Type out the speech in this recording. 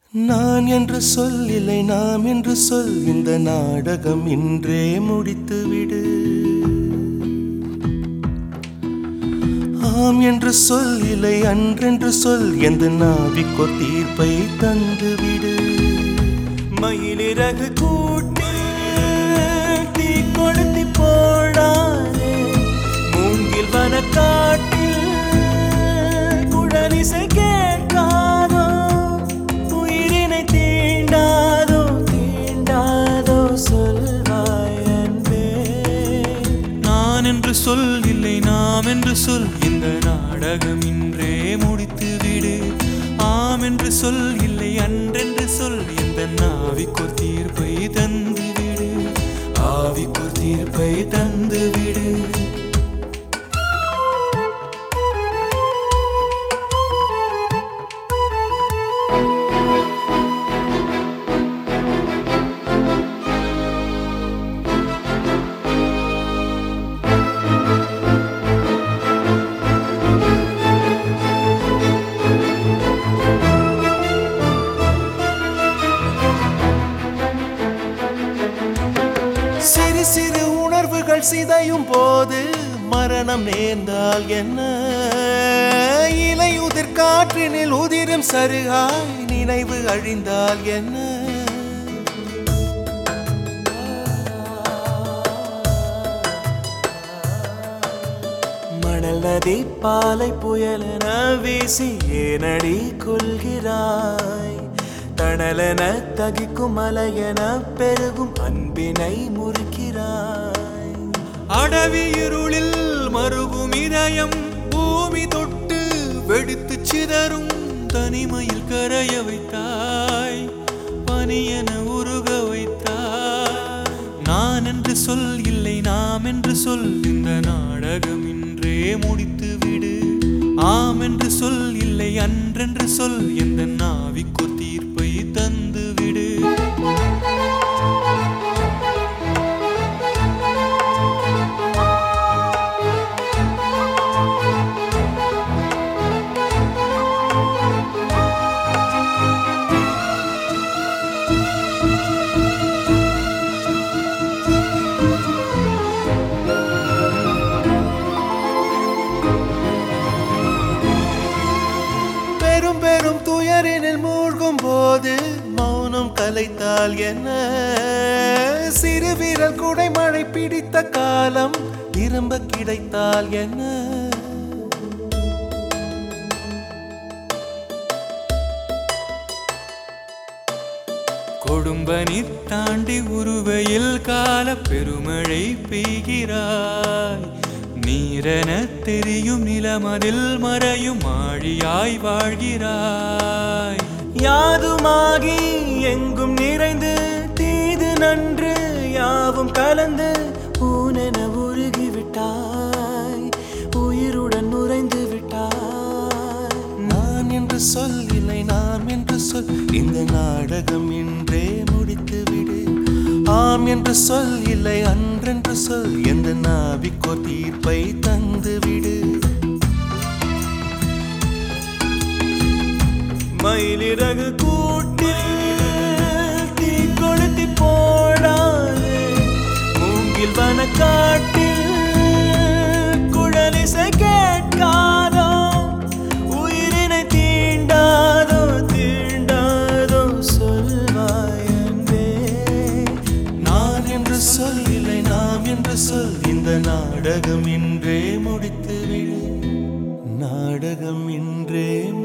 நான் என்று சொல் இல்லை நாம் என்று சொல் இந்த நாடகம் இன்றே முடித்து விடு ஆம் என்று சொல் இல்லை அன்றென்று சொல் எந்த நாவிக்கோ தீர்ப்பை தந்து விடு மயிலிறகு கூட்டி தீ கொளுத்தி போடாதே மூங்கில் வன காட்டில் குழலிசை கேட்காதோ உயிரினை தீண்டாதோ தீண்டாதோ சொல்வாய் அன்பே நான் என்று சொல் இல்லை நாம் என்று சொல் இந்த நாடகம் இன்றே முடித்து விடு ஆம் என்று சொல் இல்லை அன்றென்று சொல் இந்த நாவிக்கோர் தீர்ப்பை தந்து விடு ஆவிக்கோர் தீர்ப்பை தந்து விடு சிறு சிறு உணர்வுகள் சிதையும் போது மரணம் நேர்ந்தால் என்ன இலையுதிர் காற்றினில் உதிரும் சருகாய் நினைவு அழிந்தால் என்ன மணல் நதி பாலை புயலென வீசி ஏனடி கொள்கிறாய் தணலென தகிக்கும் மலையென பெருகும் அன்பினை முறிக்கிறாய் அடவி இருளில் மருகும் இதயம் பூமி தொட்டு வெடித்து சிதறும் தனிமையில் கரைய வைத்தாய் பனியென உருக வைத்தாய் நான் என்று சொல் இல்லை நாம் என்று சொல் இந்த நாடகம் இன்றே முடித்து விடு ஆம் என்று சொல் இல்லை அன்றென்று சொல் எந்த நாவிக்கோ தீர்ப்பை தந்து விடு பெரும் பெரும் துயரினில் மூழ்கும் போது மௌனம் கலைத்தால் என்ன சிறு வீரல் குடை மழை பிடித்த காலம் திரும்ப கிடைத்தால் என்ன கொடும்பனி தாண்டி உருவையில் கால பெருமழை பெய்கிறாய் நீரென தெரியும் நிலமதில் மறையும் ஆழியாய் வாழ்கிறாய் யாதுமாகி எங்கும் நிறைந்து தீது நன்று யாவும் கலந்து ஊனென உருகி விட்டாய் உயிருடன் நுரைந்து விட்டாய் நான் என்று சொல் இல்லை நாம் என்று சொல் இந்த நாடகம் இன்றே முடித்து விடு ஆம் என்று சொல் இல்லை அன்றென்று சொல் எந்த நாவிக்கோ தீர்ப்பை தந்து விடு மயிலிறகு கூட்டில் தீ கொளுத்தி போடாதே மூங்கில் வன காட்டில் குழலிசை கேட்காதோ உயிரினை தீண்டாதோ தீண்டாதோ சொல்வாய் அன்பே நான் என்று சொல் இல்லை நாம் என்று சொல் இந்த நாடகம் இன்றே முடித்து விடு நாடகம் இன்றே